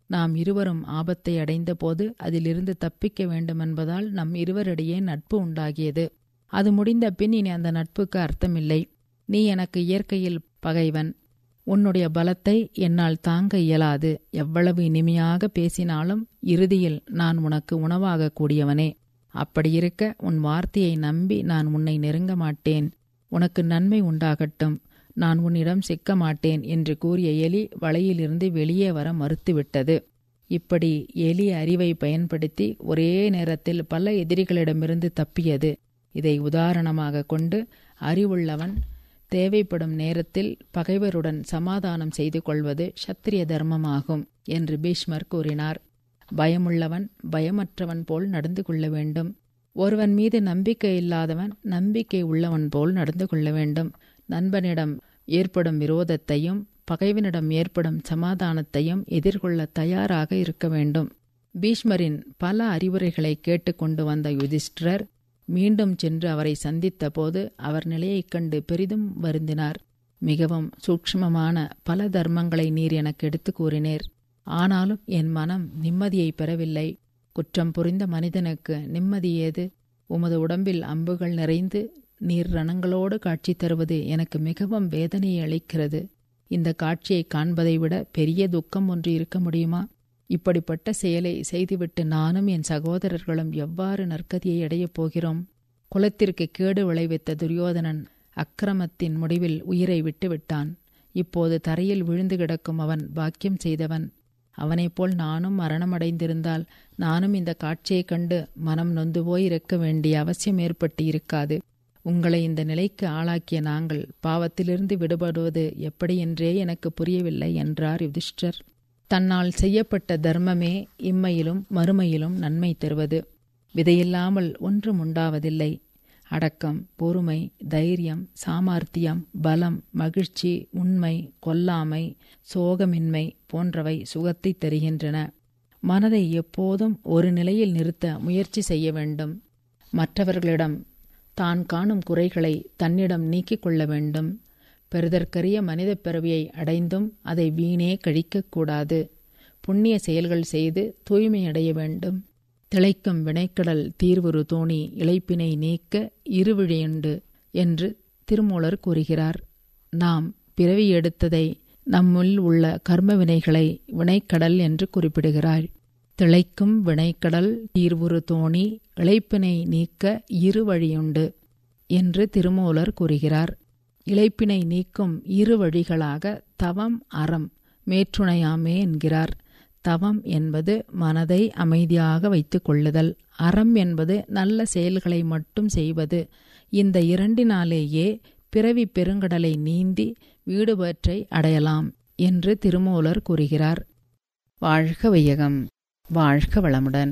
நாம் இருவரும் ஆபத்தை அடைந்தபோது அதிலிருந்து தப்பிக்க வேண்டுமென்பதால் நம் இருவரிடையே நட்பு உண்டாகியது அது முடிந்த பின் இனி அந்த நட்புக்கு அர்த்தமில்லை நீ எனக்கு இயற்கையில் பகைவன் உன்னுடைய பலத்தை என்னால் தாங்க இயலாது எவ்வளவு இனிமையாக பேசினாலும் இறுதியில் நான் உனக்கு உணவாக கூடியவனே அப்படியிருக்க உன் வார்த்தையை நம்பி நான் உன்னை நெருங்க மாட்டேன் உனக்கு நன்மை உண்டாகட்டும் நான் உன்னிடம் சிக்க மாட்டேன் என்று கூறிய எலி வலையிலிருந்து வெளியே வர மறுத்துவிட்டது இப்படி எலி அறிவை பயன்படுத்தி ஒரே நேரத்தில் பல எதிரிகளிடமிருந்து தப்பியது இதை உதாரணமாக கொண்டு அறிவுள்ளவன் தேவைப்படும் நேரத்தில் பகைவருடன் சமாதானம் செய்து கொள்வது சத்திரிய தர்மமாகும் என்று பீஷ்மர் கூறினார் பயமுள்ளவன் பயமற்றவன் போல் நடந்து கொள்ள வேண்டும் ஒருவன் மீது நம்பிக்கை இல்லாதவன் நம்பிக்கை உள்ளவன் போல் நடந்து கொள்ள வேண்டும் நண்பனிடம் ஏற்படும் விரோதத்தையும் பகைவனிடம் ஏற்படும் சமாதானத்தையும் எதிர்கொள்ள தயாராக இருக்க வேண்டும் பீஷ்மரின் பல அறிவுரைகளை கேட்டுக்கொண்டு வந்த யுதிஷ்டிரர் மீண்டும் சென்று அவரை சந்தித்த போது அவர் நிலையைக் கண்டு பெரிதும் வருந்தினார் மிகவும் சூக்ஷ்மமான பல தர்மங்களை நீர் எனக்கு எடுத்து கூறினீர் ஆனாலும் என் மனம் நிம்மதியை பெறவில்லை குற்றம் புரிந்த மனிதனுக்கு நிம்மதி ஏது உமது உடம்பில் அம்புகள் நிறைந்து நீர் ரணங்களோடு காட்சி தருவது எனக்கு மிகவும் வேதனையை அளிக்கிறது இந்த காட்சியை காண்பதை விட பெரிய துக்கம் ஒன்று இருக்க முடியுமா இப்படிப்பட்ட செயலை செய்துவிட்டு நானும் என் சகோதரர்களும் எவ்வாறு நற்கதியை அடையப் போகிறோம் குலத்திற்கு கேடு விளைவித்த துரியோதனன் அக்கிரமத்தின் முடிவில் உயிரை விட்டுவிட்டான் இப்போது தரையில் விழுந்து கிடக்கும் அவன் பாக்கியம் செய்தவன் அவனைப் போல் நானும் மரணமடைந்திருந்தால் நானும் இந்த காட்சியைக் கண்டு மனம் நொந்து போய் இருக்க வேண்டிய அவசியம் ஏற்பட்டு இருக்காது உங்களை இந்த நிலைக்கு ஆளாக்கிய நாங்கள் பாவத்திலிருந்து விடுபடுவது எப்படி என்றே எனக்கு புரியவில்லை என்றார் யுதிஷ்டர் தன்னால் செய்யப்பட்ட தர்மமே இம்மையிலும் மறுமையிலும் நன்மை தருவது விதையில்லாமல் ஒன்றும் உண்டாவதில்லை அடக்கம் பொறுமை தைரியம் சாமார்த்தியம் பலம் மகிழ்ச்சி உண்மை கொல்லாமை சோகமின்மை போன்றவை சுகத்தை தருகின்றன மனதை எப்போதும் ஒரு நிலையில் நிறுத்த முயற்சி செய்ய வேண்டும் மற்றவர்களிடம் தான் காணும் குறைகளை தன்னிடம் நீக்கிக் கொள்ள வேண்டும் பெறுதற்கரிய மனித பிறவியை அடைந்தும் அதை வீணே கழிக்கக்கூடாது புண்ணிய செயல்கள் செய்து தூய்மையடைய வேண்டும் திளைக்கும் வினைக்கடல் தீர்வுறு தோணி இழைப்பினை நீக்க இருவிழியுண்டு என்று திருமூலர் கூறுகிறார் நாம் பிறவி எடுத்ததை நம்முள் உள்ள கர்ம வினைகளை வினைக்கடல் என்று குறிப்பிடுகிறார் திளைக்கும் வினைக்கடல் தீர்வுறு தோணி இழைப்பினை நீக்க இரு வழியுண்டு என்று திருமூலர் கூறுகிறார் இழைப்பினை நீக்கும் இரு வழிகளாக தவம் அறம் மேற்றுணையாமே என்கிறார் தவம் என்பது மனதை அமைதியாக வைத்துக் கொள்ளுதல் அறம் என்பது நல்ல செயல்களை மட்டும் செய்வது இந்த இரண்டினாலேயே பிறவி பெருங்கடலை நீந்தி வீடுபற்றை அடையலாம் என்று திருமூலர் கூறுகிறார் வாழ்க வையகம் வாழ்க வளமுடன்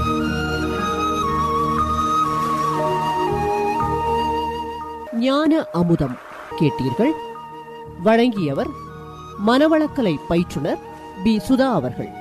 ஞான அமுதம் கேட்டீர்கள் வழங்கியவர் மனவளக்கலை பயிற்றுனர் பி சுதா அவர்கள்